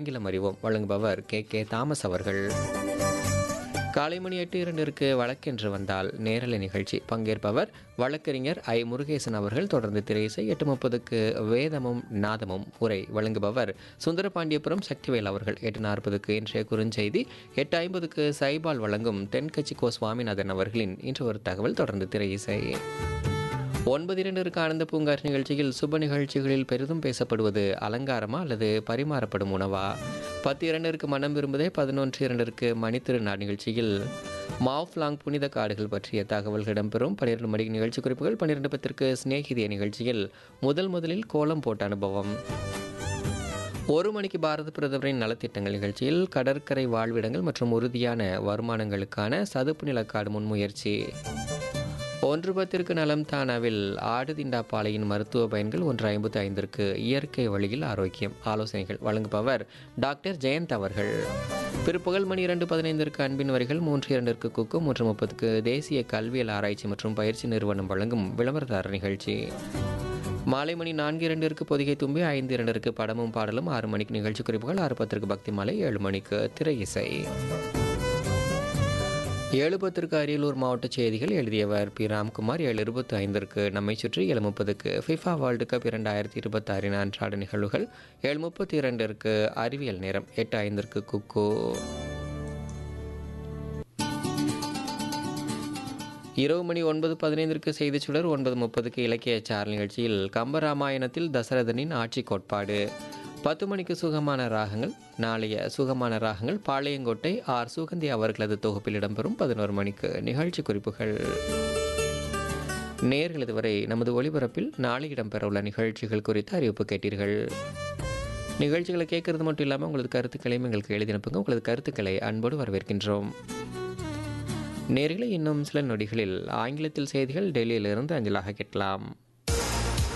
ஆங்கிலம் அறிவோம் வழங்குபவர் கே கே தாமஸ் அவர்கள் காலை மணி எட்டு இரண்டிற்கு வழக்கென்று வந்தால் நேரலை நிகழ்ச்சி பங்கேற்பவர் வழக்கறிஞர் ஐ முருகேசன் அவர்கள் தொடர்ந்து திரையிசை எட்டு முப்பதுக்கு வேதமும் நாதமும் உரை வழங்குபவர் சுந்தரபாண்டியபுரம் சக்திவேல் அவர்கள் எட்டு நாற்பதுக்கு இன்றைய குறுஞ்செய்தி எட்டு ஐம்பதுக்கு சைபால் வழங்கும் தென்கட்சி கோ சுவாமிநாதன் அவர்களின் இன்று ஒரு தகவல் தொடர்ந்து திரையிசை ஒன்பது இரண்டிற்கு ஆனந்த பூங்கார் நிகழ்ச்சியில் சுப நிகழ்ச்சிகளில் பெரிதும் பேசப்படுவது அலங்காரமா அல்லது பரிமாறப்படும் உணவா பத்து இரண்டிற்கு மனம் விரும்புதே பதினொன்று இரண்டிற்கு மணித்திருநாள் நிகழ்ச்சியில் மாவ்லாங் புனித காடுகள் பற்றிய தகவல்கள் இடம்பெறும் பன்னிரெண்டு மணிக்கு நிகழ்ச்சி குறிப்புகள் பன்னிரெண்டு பத்திற்கு சிநேகிதிய நிகழ்ச்சியில் முதல் முதலில் கோலம் போட்ட அனுபவம் ஒரு மணிக்கு பாரத பிரதமரின் நலத்திட்டங்கள் நிகழ்ச்சியில் கடற்கரை வாழ்விடங்கள் மற்றும் உறுதியான வருமானங்களுக்கான சதுப்பு நிலக்காடு முன்முயற்சி ஒன்று பத்திற்கு நலம் தானாவில் ஆடுதிண்டா பாலையின் மருத்துவ பயன்கள் ஒன்று ஐம்பத்தி ஐந்திற்கு இயற்கை வழியில் ஆரோக்கியம் ஆலோசனைகள் வழங்குபவர் டாக்டர் ஜெயந்த் அவர்கள் பிற்பகல் மணி இரண்டு பதினைந்திற்கு அன்பின் வரிகள் மூன்று இரண்டிற்கு குக்கு மூன்று முப்பதுக்கு தேசிய கல்வியல் ஆராய்ச்சி மற்றும் பயிற்சி நிறுவனம் வழங்கும் விளம்பரதார நிகழ்ச்சி மாலை மணி நான்கு இரண்டிற்கு பொதிகை தும்பி ஐந்து இரண்டிற்கு படமும் பாடலும் ஆறு மணிக்கு நிகழ்ச்சி குறிப்புகள் ஆறு பத்திற்கு பக்தி மாலை ஏழு மணிக்கு திரை இசை ஏழு பத்திற்கு அரியலூர் மாவட்ட செய்திகள் எழுதியவர் பி ராம்குமார் ஏழு இருபத்தி ஐந்திற்கு நம்மை சுற்றி ஏழு முப்பதுக்கு ஃபிஃபா வேர்ல்டு கப் இரண்டாயிரத்தி இருபத்தாறின் அன்றாட நிகழ்வுகள் ஏழு முப்பத்தி இரண்டிற்கு அறிவியல் நேரம் எட்டு ஐந்திற்கு குக்கு இரவு மணி ஒன்பது பதினைந்திற்கு செய்திச் சுடர் ஒன்பது முப்பதுக்கு இலக்கிய சார் நிகழ்ச்சியில் கம்பராமாயணத்தில் தசரதனின் ஆட்சி கோட்பாடு பத்து மணிக்கு சுகமான ராகங்கள் நாளைய சுகமான ராகங்கள் பாளையங்கோட்டை ஆர் சுகந்தி அவர்களது தொகுப்பில் இடம்பெறும் பதினோரு மணிக்கு நிகழ்ச்சி குறிப்புகள் நேர்கள் இதுவரை நமது ஒளிபரப்பில் நாளை இடம்பெறவுள்ள நிகழ்ச்சிகள் குறித்து அறிவிப்பு கேட்டீர்கள் நிகழ்ச்சிகளை கேட்கறது மட்டும் இல்லாமல் உங்களது கருத்துக்களையும் எங்களுக்கு எழுதி அனுப்புங்க உங்களது கருத்துக்களை அன்போடு வரவேற்கின்றோம் நேர்களை இன்னும் சில நொடிகளில் ஆங்கிலத்தில் செய்திகள் டெல்லியிலிருந்து அஞ்சலாக கேட்கலாம்